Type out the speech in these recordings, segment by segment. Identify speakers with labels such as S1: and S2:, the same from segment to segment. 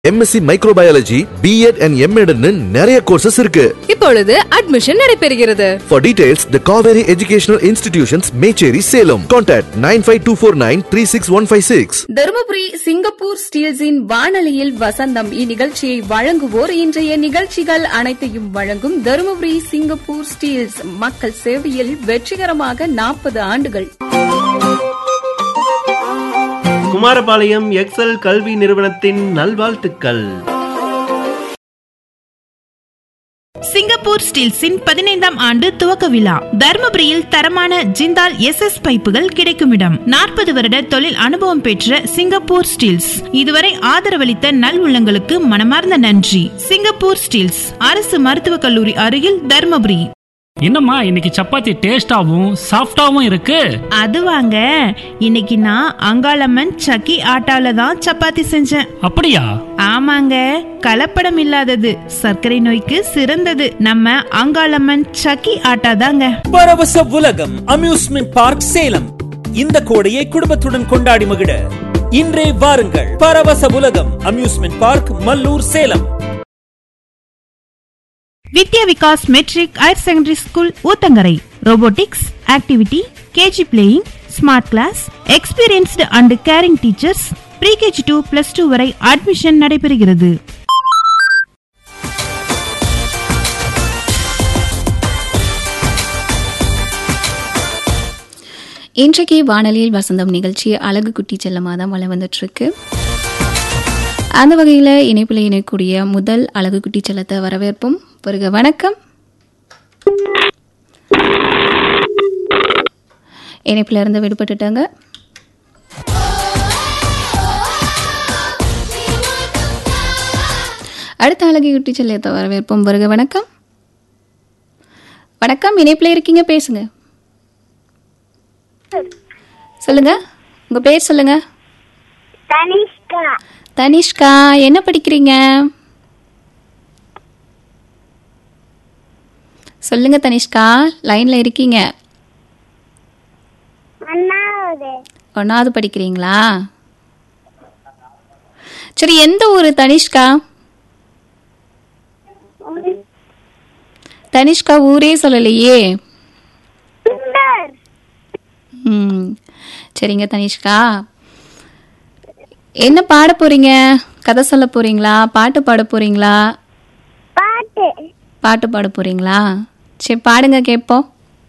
S1: MSc microbiology BEd and MEd நிறைய courses இருக்கு
S2: இப்பொழுது அட்மிஷன் நடைபெறுகிறது
S1: For details, the Kaveri Educational Institutions, Mecheri, Salem. Contact 95249
S3: Dharmapuri Singapore ஸ்டீல்ஸின் வானொலியில் வசந்தம் இந்நிகழ்ச்சியை வழங்குவோர் இன்றைய நிகழ்ச்சிகள் அனைத்தையும் வழங்கும் தருமபுரி சிங்கப்பூர் ஸ்டீல்ஸ் மக்கள் சேவையில் வெற்றிகரமாக நாற்பது ஆண்டுகள்
S4: குமாரபாளையம் எக்ஸல் கல்வி நிறுவனத்தின் நல்வாழ்த்துக்கள்
S5: சிங்கப்பூர் ஸ்டீல்ஸின் பதினைந்தாம் ஆண்டு துவக்க விழா தர்மபுரியில் தரமான ஜிந்தால் எஸ் எஸ் பைப்புகள் கிடைக்கும் இடம் நாற்பது வருட தொழில் அனுபவம் பெற்ற சிங்கப்பூர் ஸ்டீல்ஸ் இதுவரை ஆதரவளித்த நல் உள்ளங்களுக்கு மனமார்ந்த நன்றி சிங்கப்பூர் ஸ்டீல்ஸ் அரசு மருத்துவக் கல்லூரி அருகில் தர்மபுரி
S6: என்னம்மா இன்னைக்கு சப்பாத்தி டேஸ்டாவும் சாஃப்டாவும் இருக்கு
S5: அது வாங்க இன்னைக்கு நான் அங்காளம்மன் சக்கி ஆட்டால தான் சப்பாத்தி செஞ்சேன்
S6: அப்படியா
S5: ஆமாங்க கலப்படம் இல்லாதது சர்க்கரை நோய்க்கு சிறந்தது நம்ம அங்காளம்மன் சக்கி ஆட்டா தாங்க
S7: பரவச உலகம் அம்யூஸ்மெண்ட் பார்க் சேலம் இந்த கோடையை குடும்பத்துடன் கொண்டாடி மகிழ இன்றே வாருங்கள் Paravasa Ulagam amusement park Mallur Salem
S5: Vidya Vikas matric higher secondary school Uthangarai robotics activity KG playing smart class experienced and caring teachers pre KG to plus two வரை அட்மிஷன் நடைபெறுகிறது
S3: இன்றைக்கு வானொலியில் வசந்தம் நிகழ்ச்சி அழகு குட்டி செல்லமாக தான் வளம் வந்துட்டு இருக்கு அந்த வகையில் இணைப்பில் இணைக்கூடிய முதல் அழகு குட்டி செல்லத்தை வரவேற்போம் வருக வணக்கம் இணைப்பில் இருந்து விடுபட்டுட்டாங்க அடுத்த அழகு குட்டி செல்லத்தை வரவேற்போம் வருக வணக்கம் வணக்கம் இணைப்பில் இருக்கீங்க பேசுங்க சொல்லுங்க உங்க பேர் சொல்லுங்க
S8: தனிஷ்கா
S3: தனிஷ்கா என்ன படிக்கிறீங்க சொல்லுங்க தனிஷ்கா லைன்ல இருக்கீங்க
S8: ஒன்னாவது
S3: ஒன்னாவது படிக்கிறீங்களா சரி எந்த ஊரு தனிஷ்கா தனிஷ்கா ஊரே சொல்லலையே
S8: சுந்தர்
S3: ம் சரிங்க தனிஷ்கா என்ன பாட போறீங்க கதை சொல்ல போறீங்களா பாட்டு பாட போறீங்களா
S8: பாட்டு
S3: பாட்டு பாட போறீங்களா சரி பாடுங்க கேட்போம்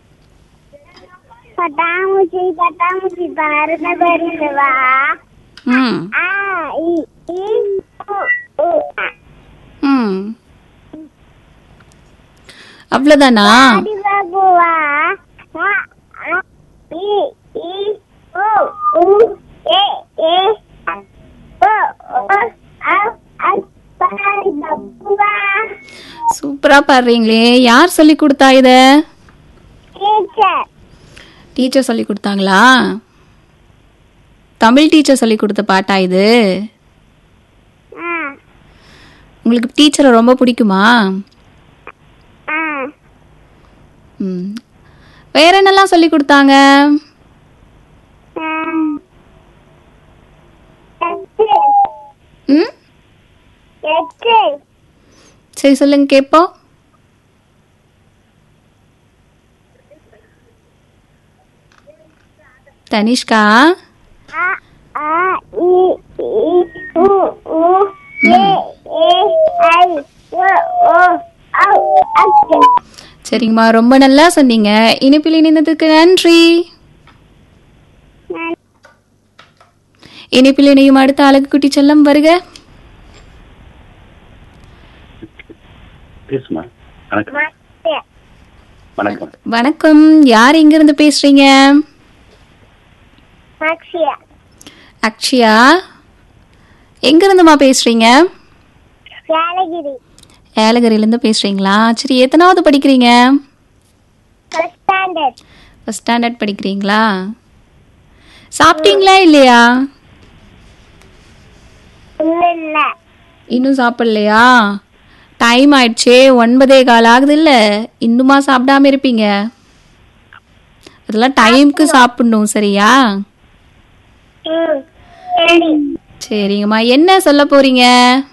S8: பட்டாம்பூச்சி பட்டாம்பூச்சி பறந்த பறந்து வா
S3: ம்
S8: ஆ இ இ உ உ அ.
S3: ம் அவ்வளோதானா
S8: ஆடி பாபு வா ஆ ஆ இ இ உ உ ஏ ஏ அ. உ உ அ அ பாடி பாபு வா
S3: சூப்பரா பாடுறீங்களே யார் சொல்லி கொடுத்தா இத
S8: டீச்சர்
S3: டீச்சர் சொல்லி கொடுத்தாங்களா தமிழ் டீச்சர் சொல்லி கொடுத்த பாட்டா இது
S8: ஆ
S3: உங்களுக்கு டீச்சரை ரொம்ப பிடிக்குமா
S8: ஆ
S3: ம் வேற என்னெல்லாம் சொல்லி கொடுத்தாங்க
S8: ஆ எட்டு
S3: ம்
S8: எட்டு
S3: சரி சொல்லுங்க கேட்போம் தனிஷ்கா
S8: ஆ ஆ இ இ உ உ ஏ ஏ ஐ உ உ ஔ அக்கு
S3: சரிங்கம்மா ரொம்ப நல்லா சொன்னீங்க இனிப்பில் இணைந்ததுக்கு நன்றி இனிப்பில் இணையும் அடுத்த அழகு குட்டி செல்லம் வருக
S9: பேசுமா வணக்கம்
S8: மத்தே
S9: வணக்கம்
S3: வணக்கம் யார் எங்கிருந்து பேசுறீங்க
S8: மக்ஷியா
S3: அக்ஷயா எங்கிருந்துமா பேசுறீங்க
S8: ஏலகிரி
S3: ஏலகிரிலேருந்து பேசுறீங்களா சரி எத்தனாவது படிக்கிறீங்க
S8: ஃபர்ஸ்ட் ஸ்டாண்டர்ட்
S3: ஃபஸ்ட் ஸ்டாண்டர்ட் படிக்கிறீங்களா சாப்பிட்டீங்களா இல்லையா
S8: இல்ல இல்ல
S3: இன்னும் சாப்பிடலையா டைம் ஆயிடுச்சே ஒன்பதே கால் ஆகுது இல்ல இன்னுமா சாப்பிடாம இருப்பீங்க அதெல்லாம் டைம்க்கு சாப்பிடணும் சரியா
S8: ம் சரி
S3: சரிங்கம்மா என்ன சொல்ல போறீங்க